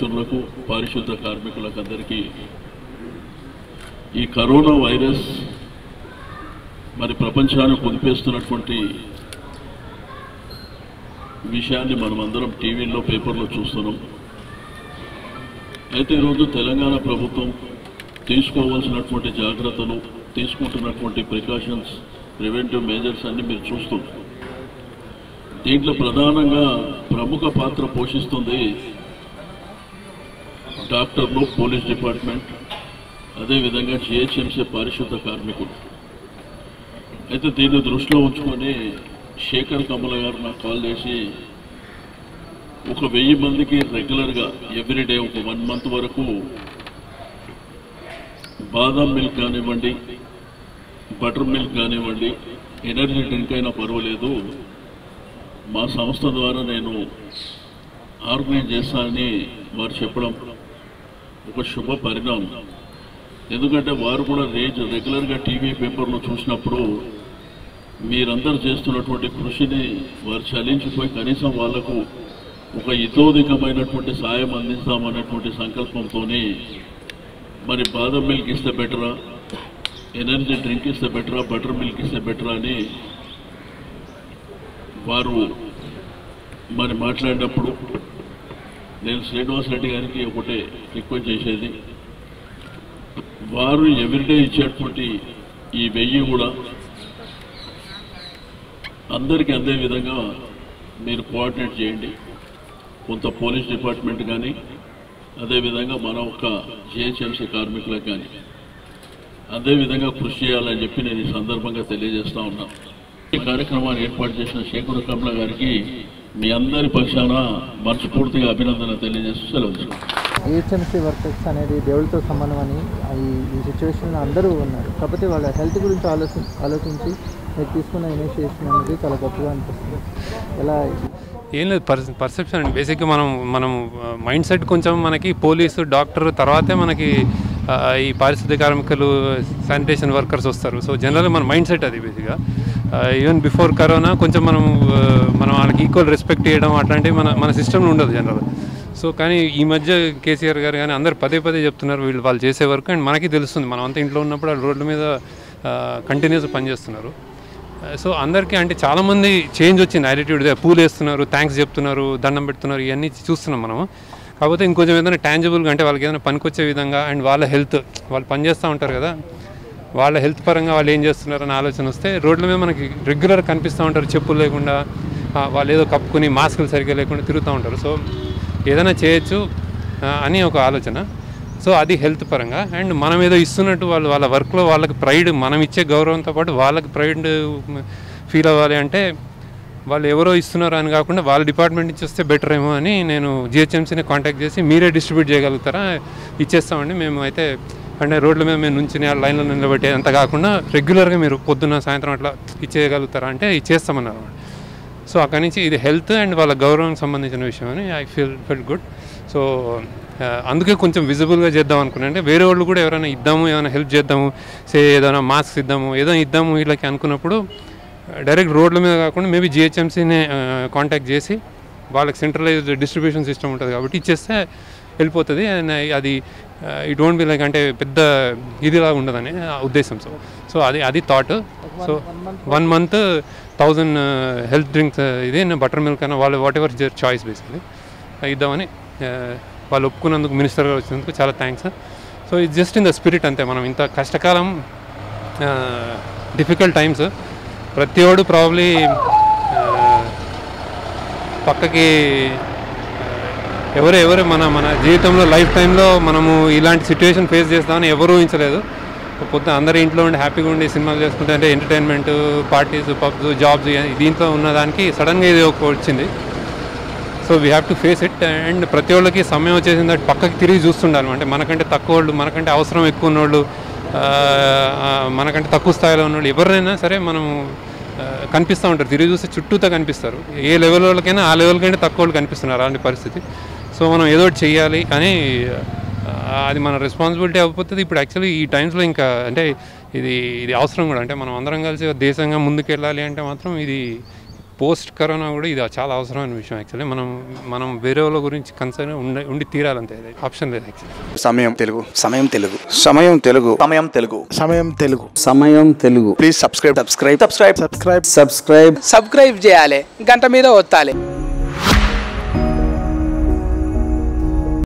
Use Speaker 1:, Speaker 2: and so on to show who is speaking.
Speaker 1: మిత్రులకు పారిశుద్ధ కార్మికులకు అందరికీ ఈ కరోనా వైరస్ మరి ప్రపంచాన్ని కుదిపేస్తున్నటువంటి విషయాన్ని మనం అందరం టీవీల్లో పేపర్లో చూస్తున్నాం అయితే ఈరోజు తెలంగాణ ప్రభుత్వం తీసుకోవాల్సినటువంటి జాగ్రత్తలు తీసుకుంటున్నటువంటి ప్రికాషన్స్ ప్రివెంటివ్ మెజర్స్ అన్ని మీరు చూస్తున్నారు దీంట్లో ప్రధానంగా ప్రముఖ పాత్ర పోషిస్తుంది డాక్టర్లు పోలీస్ డిపార్ట్మెంట్ అదేవిధంగా జిహెచ్ఎంసీ పారిశుద్ధ కార్మికులు అయితే దీన్ని దృష్టిలో ఉంచుకొని శేఖర్ కమల గారు నాకు కాల్ చేసి ఒక వెయ్యి మందికి రెగ్యులర్గా ఎవ్రీడే ఒక వన్ మంత్ వరకు బాదం మిల్క్ కానివ్వండి బటర్ మిల్క్ కానివ్వండి ఎనర్జీ డ్రింక్ అయినా పర్వాలేదు మా సంస్థ ద్వారా నేను ఆర్గనైజ్ చేస్తానని వారు చెప్పడం ఒక శుభ పరిణామం ఎందుకంటే వారు కూడా రేజ్ రెగ్యులర్గా టీవీ పేపర్లో చూసినప్పుడు మీరందరూ చేస్తున్నటువంటి కృషిని వారు చలించిపోయి కనీసం వాళ్లకు ఒక ఇతోధికమైనటువంటి సాయం అందిస్తామన్నటువంటి సంకల్పంతోనే మరి బాదం మిల్క్ ఇస్తే బెటరా ఎనర్జీ డ్రింక్ ఇస్తే బెటరా బటర్ మిల్క్ ఇస్తే బెటరా అని వారు మరి మాట్లాడినప్పుడు నేను శ్రీనివాస్ రెడ్డి గారికి ఒకటే రిక్వెస్ట్ చేసేది వారు ఎవ్రీడే ఇచ్చేటువంటి ఈ వెయ్యి కూడా అందరికీ అందే విధంగా మీరు కోఆర్డినేట్ చేయండి కొంత పోలీస్ డిపార్ట్మెంట్ కానీ అదేవిధంగా మన ఒక్క జిహెచ్ఎంసీ కార్మికులకు కానీ అదేవిధంగా కృషి చేయాలని చెప్పి నేను ఈ సందర్భంగా తెలియజేస్తా ఉన్నా ఈ కార్యక్రమాన్ని ఏర్పాటు చేసిన శేఖర్ కమల గారికి మీ అందరి పక్షాన మనస్ఫూర్తిగా అభినందన తెలియజేస్తూ సెలవు తీసుకుంటాను.
Speaker 2: ఏహెచ్ఎంసీ వర్కర్స్ అనేది దేవుడితో సమానం అని ఈ ఈ సిచ్యువేషన్లో అందరూ ఉన్నారు కాకపోతే వాళ్ళ హెల్త్ గురించి ఆలోచి ఆలోచించి మీరు తీసుకున్న ఇనిషియేషన్ అనేది చాలా గొప్పగా అనిపిస్తుంది ఎలా
Speaker 3: ఏం లేదు పర్ పర్సెప్షన్ అండి బేసిక్గా మనం మనం మైండ్ సెట్ కొంచెం మనకి పోలీసు డాక్టర్ తర్వాతే మనకి ఆ, ఈ పారిశుద్ధ్య కార్మికులు శానిటేషన్ వర్కర్స్ వస్తారు సో జనరల్గా మన మైండ్ సెట్ అది బేసిక్గా ఈవెన్ బిఫోర్ కరోనా కొంచెం మనం ఆ, మనం వాళ్ళకి ఈక్వల్ రెస్పెక్ట్ చేయడం అట్లాంటివి మన మన సిస్టంలో ఉండదు జనరల్ సో కానీ ఈ మధ్య కేసీఆర్ గారు కానీ అందరు పదే పదే చెప్తున్నారు వీళ్ళు వాళ్ళు చేసే వర్క్ అండ్ మనకి తెలుస్తుంది మనం అంతా ఇంట్లో ఉన్నప్పుడు వాళ్ళు రోడ్ల మీద కంటిన్యూస్ పనిచేస్తున్నారు సో అందరికీ అంటే చాలామంది చేంజ్ వచ్చింది యాటిట్యూడ్ పూలు వేస్తున్నారు థ్యాంక్స్ చెప్తున్నారు దండం పెడుతున్నారు ఇవన్నీ చూస్తున్నాం మనము కాకపోతే ఇంకొంచెం ఏదైనా ట్యాంజిబుల్గా అంటే వాళ్ళకి ఏదైనా పనికొచ్చే విధంగా అండ్ వాళ్ళ హెల్త్ వాళ్ళు పని చేస్తూ ఉంటారు కదా వాళ్ళ హెల్త్ పరంగా వాళ్ళు ఏం చేస్తున్నారు అనే ఆలోచన వస్తే రోడ్ల మీద మనకి రెగ్యులర్ కనిపిస్తూ ఉంటారు చెప్పులు లేకుండా ఆ, వాళ్ళు ఏదో కప్పుకొని మాస్కులు సరిగ్గా లేకుండా తిరుగుతూ ఉంటారు సో ఏదైనా చేయొచ్చు ఆ, అని ఒక ఆలోచన సో అది హెల్త్ పరంగా అండ్ మనం ఏదో ఇస్తున్నట్టు వాళ్ళు వాళ్ళ వర్క్లో వాళ్ళకి ప్రైడ్ మనం ఇచ్చే గౌరవంతో పాటు వాళ్ళకి ప్రైడ్ ఫీల్ అవ్వాలి అంటే వాళ్ళు ఎవరో ఇస్తున్నారు అని కాకుండా వాళ్ళ డిపార్ట్మెంట్ నుంచి వస్తే బెటర్ ఏమో అని నేను జిహెచ్ఎంసీని కాంటాక్ట్ చేసి మీరే డిస్ట్రిబ్యూట్ చేయగలుగుతారా ఇచ్చేస్తామండి మేము అయితే అంటే రోడ్ల మీద మేము నుంచి లైన్లో నిలబెట్టే అంత కాకుండా రెగ్యులర్గా మీరు పొద్దున్న సాయంత్రం అట్లా ఇచ్చేయగలుగుతారా అంటే ఇచ్చేస్తామన్నారు సో అక్కడి నుంచి ఇది హెల్త్ అండ్ వాళ్ళ గౌరవం సంబంధించిన విషయం అని I feel feel good so ఆ, అందుకే కొంచెం విజిబుల్గా చేద్దాం అనుకున్నాను అంటే వేరే వాళ్ళు కూడా ఎవరైనా ఇద్దాము ఏమైనా హెల్ప్ చేద్దాము సే ఏదైనా మాస్క్ ఇద్దాము ఏదో ఇద్దాము వీళ్ళకి అనుకున్నప్పుడు డైరెక్ట్ రోడ్ల మీద కాకుండా మేబీ జిహెచ్ఎంసీనే కాంటాక్ట్ చేసి వాళ్ళకి సెంట్రలైజ్డ్ డిస్ట్రిబ్యూషన్ సిస్టమ్ ఉంటుంది కాబట్టి ఇచ్చేస్తే వెళ్ళిపోతుంది అండ్ అది ఇట్ డోంట్ బి లైక్ అంటే పెద్ద ఇదిలా ఉండదని ఆ ఉద్దేశం సో సో అది అది thought so one month thousand health drinks ఇది బటర్ మిల్క్ అయినా వాళ్ళు వాట్ ఎవర్ చాయిస్ బేసిక్లీ ఇద్దామని ఆ, వాళ్ళు ఒప్పుకున్నందుకు మినిస్టర్ గారు వచ్చినందుకు చాలా థ్యాంక్స్ సో ఇది జస్ట్ ఇన్ ద స్పిరిట్ అంతే మనం ఇంత కష్టకాలం డిఫికల్ట్ టైమ్స్ ప్రతి వాడు ప్రాబ్లీ పక్కకి ఆ, ఎవరు ఎవరు మన మన జీవితంలో లైఫ్ టైంలో మనము ఇలాంటి సిచ్యువేషన్ ఫేస్ చేస్తామని ఎవరు ఊహించలేదు పొద్దున అందరి ఇంట్లో ఉండి హ్యాపీగా ఉండి సినిమాలు చేసుకుంటే అంటే ఎంటర్టైన్మెంట్ పార్టీస్ పబ్స్ జాబ్స్ దీంట్లో ఉన్నదానికి సడన్గా ఇది ఒక వచ్చింది so we have to face it and ప్రతి వాళ్ళకి సమయం వచ్చేసింది అంటే పక్కకి తిరిగి చూస్తుండాలి అంటే మనకంటే తక్కువ వాళ్ళు మనకంటే అవసరం ఎక్కువ ఉన్నోళ్ళు ఆ, ఆ, మనకంటే తక్కువ స్థాయిలో ఉన్నోళ్ళు ఎవరినైనా సరే మనం ఆ, కనిపిస్తూ ఉంటారు తిరిగి చూస్తే చుట్టూతో కనిపిస్తారు ఏ లెవెల్ వాళ్ళకైనా ఆ లెవెల్ కంటే తక్కువ వాళ్ళు కనిపిస్తున్నారు అలాంటి పరిస్థితి సో మనం ఏదో ఒకటి చెయ్యాలి అని ఆ, అది మన రెస్పాన్సిబిలిటీ అయిపోతుంది ఇప్పుడు యాక్చువల్లీ ఈ టైమ్స్లో ఇంకా అంటే ఇది ఇది అవసరం కూడా అంటే మనం అందరం కలిసి దేశంగా ముందుకు వెళ్ళాలి అంటే మాత్రం ఇది పోస్ట్ కరోనా కూడా ఇది చాలా అవసరమైన విషయం యాక్చువల్లీ మనం మనం వేరే వాళ్ళ గురించి కన్సర్న్ ఉండి ఉండి తీరాలంతే ఆప్షన్ లేదు యాక్చువల్లీ
Speaker 4: సమయం Telugu Samayam Telugu Samayam Telugu
Speaker 5: Samayam Telugu
Speaker 6: Samayam Telugu
Speaker 7: Samayam Telugu
Speaker 4: please subscribe subscribe
Speaker 5: subscribe
Speaker 6: subscribe
Speaker 7: subscribe
Speaker 8: subscribe చేయాలి గంట మీద ఒత్తాలి